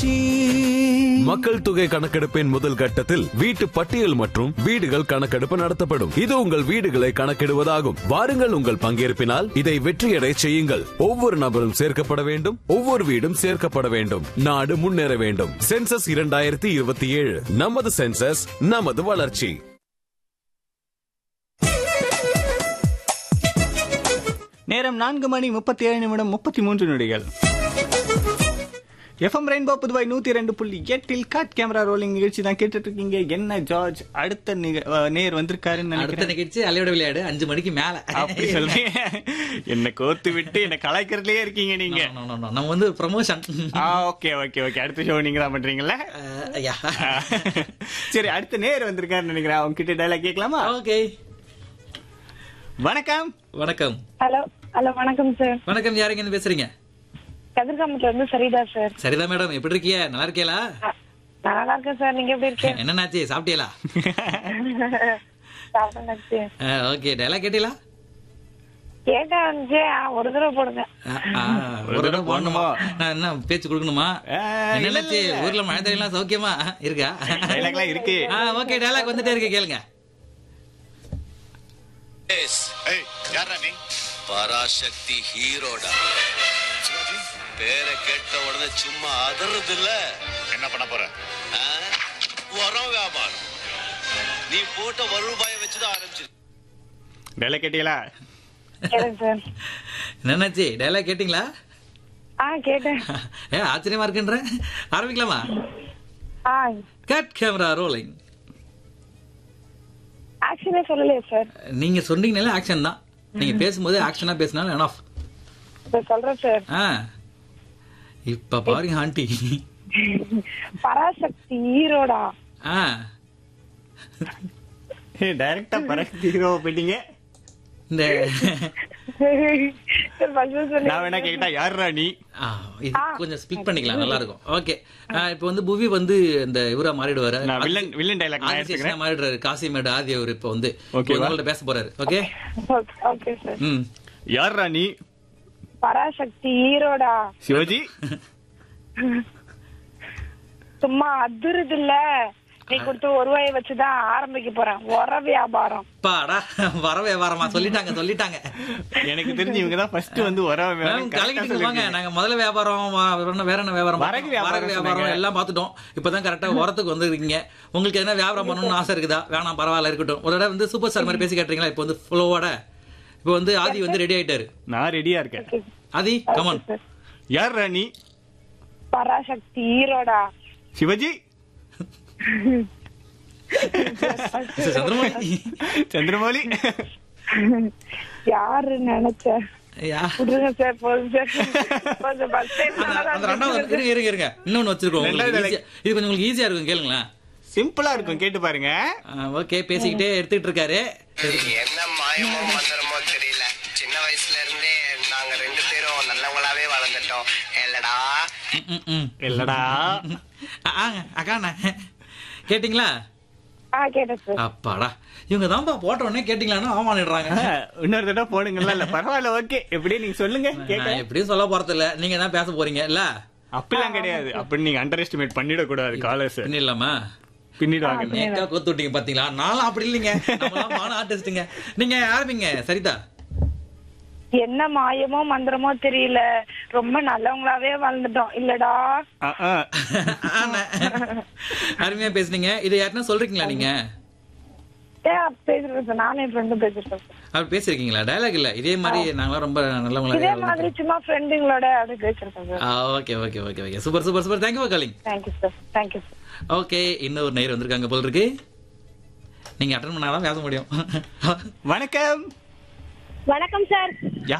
வளர்ச்சி மக்கள் தொகை கணக்கெடுப்பின் முதல் கட்டத்தில் வீட்டு பட்டியல் மற்றும் வீடுகள் கணக்கெடுப்பு நடத்தப்படும் இது உங்கள் வீடுகளை கணக்கிடுவதாகும் வாருங்கள் உங்கள் பங்கேற்பினால் இதை வெற்றியடை செய்யுங்கள் ஒவ்வொரு நபரும் சேர்க்கப்பட வேண்டும் ஒவ்வொரு வீடும் சேர்க்கப்பட வேண்டும் நாடு முன்னேற வேண்டும் சென்சஸ் இரண்டாயிரத்தி இருபத்தி ஏழு நமது சென்சஸ் நமது வளர்ச்சி நேரம் நான்கு மணி முப்பத்தி ஏழு நிமிடம் முப்பத்தி மூன்று நொடிகள் எஃப்எம் ரெயின்போ புதுவாய் நூத்தி ரெண்டு புள்ளி எட்டில் காட் கேமரா ரோலிங் நிகழ்ச்சி தான் கேட்டுட்டு இருக்கீங்க என்ன ஜார்ஜ் அடுத்த நிக- அஹ், நேர் வந்திருக்காருன்னு அடுத்த நினைக்கிறேன் நிகழ்ச்சி அலையோட விளையாடு அஞ்சு மணிக்கு மேல அப்படி சொல்றீங்க என்ன கோத்து விட்டு என்ன கலாய்க்கிறதுலயே இருக்கீங்க நீங்க No, no, no, no. நம்ம வந்து ப்ரமோஷன் ஓகே ஓகே ஓகே அடுத்த ஷோ நீங்க தான் பண்றீங்கல்ல ஐயா சரி அடுத்த நேர் வந்திருக்காருன்னு நினைக்கிறேன் அவங்க கிட்ட டைலாக் கேட்கலாமா ஓகே வணக்கம் வணக்கம் ஹலோ ஹலோ வணக்கம் சார் வணக்கம் யாருங்க இருந்து பேசுறீங்க கதிர்காமத்துல இருந்து சரிதா சார் சரிதா மேடம் எப்படி இருக்கீங்க நல்லா இருக்கீங்களா நான் நல்லா இருக்கேன் சார் நீங்க எப்படி இருக்கீங்க என்னன்னாச்சு சாப்பிட்டீங்களா சாப்பிட்டாச்சு ஓகே டைலாக் கேட்டீங்களா கேட்டா இருந்துச்சு ஆ, ஒரு தடவை போடுங்க ஆ, ஆ, ஒரு தடவை போடணுமா நான் என்ன பேச்சு கொடுக்கணுமா ஆ, என்னன்னாச்சு இல்ல, இல்ல. ஊர்ல மழை தண்ணிலாம் சௌக்கியமா இருக்கா டைலாக்லாம் இருக்கு ஆ ஓகே டைலாக் வந்துட்டே இருக்கு கேளுங்க ஏய் யாரா நீ பராசக்தி ஹீரோடா பேரை கேட்ட உடனே சும்மா அதறது இல்ல என்ன பண்ண போற உரம் வியாபாரம் நீ போட்ட ஒரு ரூபாயை வச்சுதான் ஆரம்பிச்சிரு டைலாக் கேட்டீங்களா கேளுங்க சார் என்னன்னாச்சு டைலாக் கேட்டீங்களா ஆ கேட்டேன் ஏ ஆச்சரியமா இருக்குன்ற ஆரம்பிக்கலாமா ஆ கட் கேமரா ரோலிங் ஆக்சுவலே சொல்லலையே சார் நீங்க சொன்னீங்கனாலே ஆக்ஷன் தான் நீங்க பேசும்போது ஆக்ஷனா பேசினாலும் என் ஆஃப் சார் சொல்றேன் சார் ஆ இப்ப பாருங்க ஆண்டி பராசக்தி ஈரோடா ஆ டைரக்டா பரக்தி ஹீரோ போயிட்டீங்க இந்த சார் ஃபர்ஸ்ட் சொல்லி நான் வேணா கேட்டா யாருடா நீ ஆ, இது கொஞ்சம் ஸ்பிக் பண்ணிக்கலாம் நல்லா இருக்கும் ஓகே இப்போ வந்து புவி வந்து இந்த இவரா மாறிடுவாரு நான் வில்லன் வில்லன் டைலாக் நான் ஆதிசேஷனா எடுத்துக்கிறேன் மாறிடுறாரு காசிமேடு ஆதி அவர் இப்போ வந்து Okay வா? உங்கள்ட்ட பேச போறாரு ஓகே ஓகே சார் ம் யாருடா நீ பராசக்தி ஈரோடா சிவாஜி சும்மா அதிருது இல்ல நீ கொடுத்த ஒரு ரூபாயை வச்சுதான் ஆரம்பிக்க போறேன் உர வியாபாரம் பாடா வரவே வரமா சொல்லிட்டாங்க சொல்லிட்டாங்க எனக்கு தெரிஞ்சு இவங்க தான் ஃபர்ஸ்ட் வந்து வர மேம், கலக்கிட்டு வாங்க நாங்க முதல்ல வியாபாரம் வா- வேற என்ன- வேற என்ன வியாபாரம் வரகு பார்த்தோம்? வியாபாரம் வரகு வியாபாரம் சொன்னீங்க. எல்லாம் பார்த்துட்டோம் இப்பதான் கரெக்டா உரத்துக்கு வந்துருக்கீங்க உங்களுக்கு என்ன வியாபாரம் பண்ணணும்னு ஆசை இருக்குதா வேணாம் பரவாயில்ல இருக்கட்டும் ஒரு தடவை வந்து சூப்பர் ஸ்டார் மாதிரி பேசி கேட்டீங்களா இப்போ வந்து ஃப்ளோவோட இப்போ வந்து ஆதி வந்து ரெடி ஆயிட்டாரு நான் ரெடியா இருக்கேன் ஆதி கமான் யாருடா நீ பராசக்தி ஈரோடா சிவாஜி சந்திரமௌலி சந்திரமௌலி யாரு நினைச்ச யா. விடுங்க சார் போதும் சார் கொஞ்சம் பஸ் அந்த அந்த ரெண்டாவது இருங்க இருங்க இருங்க இன்னொன்னு வச்சிருக்கோம் உங்களுக்கு ரெண்டாவது easy- இது கொஞ்சம் உங்களுக்கு ஈஸியா இருக்கும் கேளுங்களேன் சிம்பிளா இருக்கும் கேட்டு பாருங்க ஓகே பேசிக்கிட்டே எடுத்துக்கிட்டு இருக்காரு என்ன மாயமோ மந்திரமோ தெரியல சின்ன வயசுல இருந்தே நாங்க ரெண்டு பேரும் நல்லவங்களாவே வளர்ந்துட்டோம் இல்லடா ம், ம், ம். இல்லடா ஆ, ஆங்க, அக்காண்ணே கேட்டிங்களா ஆ கேட்டேன் சார் அப்பாடா இவங்க தான்ப்பா போட்ட உடனே கேட்டீங்களான்னு ஆமானிடுறாங்க இன்னொரு தடவை போடுங்கல்ல இல்ல பரவாயில்ல ஓகே எப்படி நீங்க சொல்லுங்க கேட்க நான் எப்படியும் சொல்ல போறது இல்ல நீங்க தான் பேச போறீங்க இல்ல அப்படிலாம் கிடையாது அப்படி நீங்க அண்டர் எஸ்டிமேட் பண்ணிட கூடாது காலர்ஸ் பின்ன இல்லாமா பின்னிடுவாங்க நேக்கா கொத்து விட்டீங்க பாத்தீங்களா நானும் அப்படி இல்லைங்க நம்மலாம் மான ஆர்டிஸ்ட்டுங்க நீங்க ஆரம்பிங்க சரிதா என்ன மாயமோ மந்திரமோ தெரியல ரொம்ப நல்லவங்களாவே வளர்ந்துட்டோம் இல்லடா ஆ, ஆ. ஆண்ணே. அருமையா பேசுனீங்க இதை யாருன்னா சொல்றீங்களா நீங்க ஏ பேசுறேன் சார் நானும் என் ஃப்ரெண்டும் பேசிருக்கேன் சார் அப்படி பேசிருக்கீங்களா டயலாக் இல்ல இதே மாதிரி நாங்களாம் ரொம்ப இதே நல்லவங்களா மாதிரி சும்மா ஃப்ரெண்டுங்களோட அப்படி பேசிருக்கேன் sir okay okay okay okay super super super thank you calling thank you sir thank you sir okay இன்னொரு நேர் வந்திருக்காங்க போல இருக்கு நீங்க அட்டன் பண்ணாதான் பேச முடியும் வணக்கம் வணக்கம் சார்